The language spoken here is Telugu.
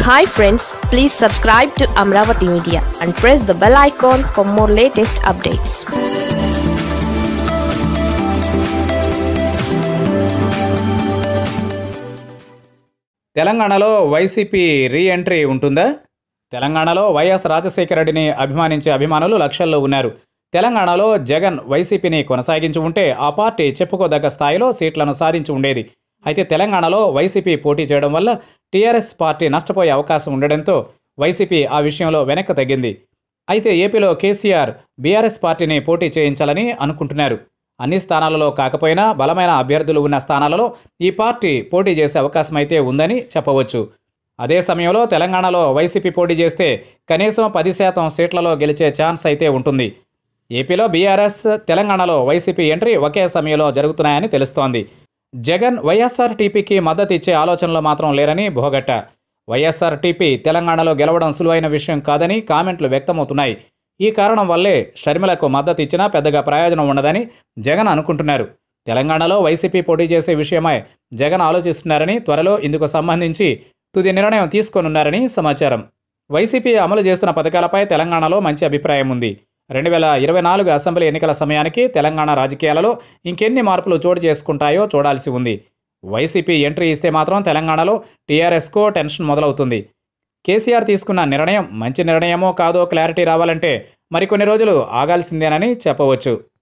hi friends please subscribe to Amaravati media and press the bell icon for more latest updates తెలంగాణలో వైసీపీ రీ ఎంట్రీ ఉంటుందా తెలంగాణలో వైఎస్ రాజశేఖర రెడ్డిని అభిమానించే అభిమానులు లక్షల్లో ఉన్నారు తెలంగాణలో జగన్ వైసీపీని కొనసాగించి ఉంటే ఆ పార్టీ చెప్పుకోదగ్గ స్థాయిలో సీట్లను సాధించి ఉండేది అయితే తెలంగాణలో వైసీపీ పోటీ చేయడం వల్ల టీఆర్ఎస్ పార్టీ నష్టపోయే అవకాశం ఉండడంతో వైసీపీ ఆ విషయంలో వెనక్కి తగ్గింది అయితే ఏపీలో కేసీఆర్ బీఆర్ఎస్ పార్టీని పోటీ చేయించాలని అనుకుంటున్నారు అన్ని స్థానాలలో కాకపోయినా బలమైన అభ్యర్థులు ఉన్న స్థానాలలో ఈ పార్టీ పోటీ చేసే అవకాశం అయితే ఉందని చెప్పవచ్చు అదే సమయంలో తెలంగాణలో వైసీపీ పోటీ చేస్తే కనీసం పది శాతం సీట్లలో గెలిచే ఛాన్స్ అయితే ఉంటుంది ఏపీలో బీఆర్ఎస్ తెలంగాణలో వైసీపీ ఎంట్రీ ఒకే సమయంలో జరుగుతున్నాయని తెలుస్తోంది జగన్ వైఎస్ఆర్ టీపీకి మద్దతు ఇచ్చే ఆలోచనలో మాత్రం లేరని భోగట్ట వైఎస్ఆర్ టీపీ తెలంగాణలో గెలవడం సులువైన విషయం కాదని కామెంట్లు వ్యక్తమవుతున్నాయి ఈ కారణం వల్లే షర్మిలకు మద్దతు ఇచ్చినా పెద్దగా ప్రయోజనం ఉండదని జగన్ అనుకుంటున్నారు తెలంగాణలో వైసీపీ పోటీ చేసే విషయమై జగన్ ఆలోచిస్తున్నారని త్వరలో ఇందుకు సంబంధించి తుది నిర్ణయం తీసుకోనున్నారని సమాచారం వైసీపీ అమలు చేస్తున్న పథకాలపై తెలంగాణలో మంచి అభిప్రాయం ఉంది రెండు వేల ఇరవై నాలుగు అసెంబ్లీ ఎన్నికల సమయానికి తెలంగాణ రాజకీయాలలో ఇంకెన్ని మార్పులు చోటు చేసుకుంటాయో చూడాల్సి ఉంది వైసీపీ ఎంట్రీ ఇస్తే మాత్రం తెలంగాణలో టీఆర్ఎస్కో టెన్షన్ మొదలవుతుంది కేసీఆర్ తీసుకున్న నిర్ణయం మంచి నిర్ణయమో కాదో క్లారిటీ రావాలంటే మరికొన్ని రోజులు ఆగాల్సిందేనని చెప్పవచ్చు